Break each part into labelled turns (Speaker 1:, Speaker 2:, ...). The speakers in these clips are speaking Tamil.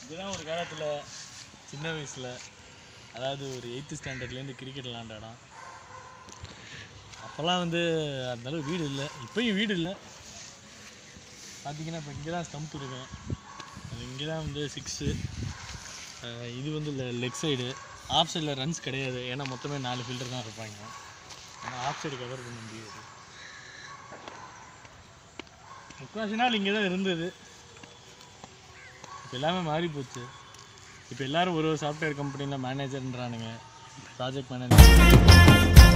Speaker 1: இதுதான் ஒரு காலத்தில் சின்ன வயசில் அதாவது ஒரு எயித்து ஸ்டாண்டர்ட்லேருந்து கிரிக்கெட் விளாண்ட இடம் அப்போல்லாம் வந்து அந்த அளவு வீடு இல்லை இப்போயும் வீடு இல்லை பார்த்தீங்கன்னா இப்போ இங்கே தான் ஸ்டம்ப் இருக்கும் அது இங்கே தான் வந்து சிக்ஸு இது வந்து லெக் சைடு ஆஃப் சைடில் ரன்ஸ் கிடையாது ஏன்னா மொத்தமே நாலு ஃபீல்டர் தான் இருப்பாங்க ஆனால் ஆஃப் சைடு கவர் பண்ண முடியாது முக்கால்வாசி நாள் இங்கே தான் இருந்தது இப்போ எல்லாமே மாறி போச்சு இப்போ எல்லாரும் ஒரு ஒரு சாஃப்ட்வேர் கம்பெனியில் மேனேஜர்ன்றானுங்க ப்ராஜெக்ட் மேனேஜர்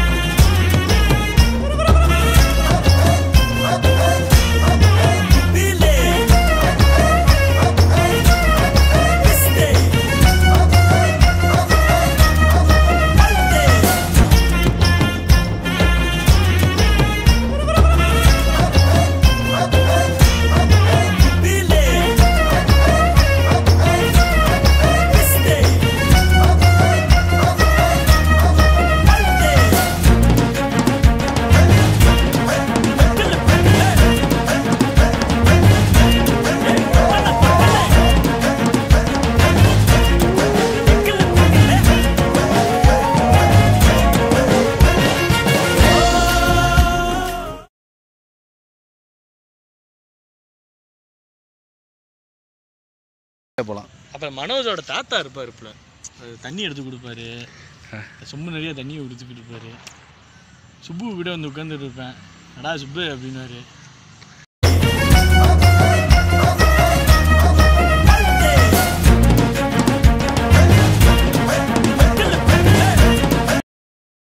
Speaker 2: போகலாம்
Speaker 1: அப்புறம் மனோஜோட தாத்தா இருப்பார் இப்போ அது தண்ணி எடுத்து கொடுப்பாரு சொம்பு நிறைய தண்ணியை குடிச்சுக்கிட்டு இருப்பாரு சுப்பு கிட்ட வந்து உட்காந்துட்டு இருப்பேன் அடா சுப்பு அப்படின்னுவாரு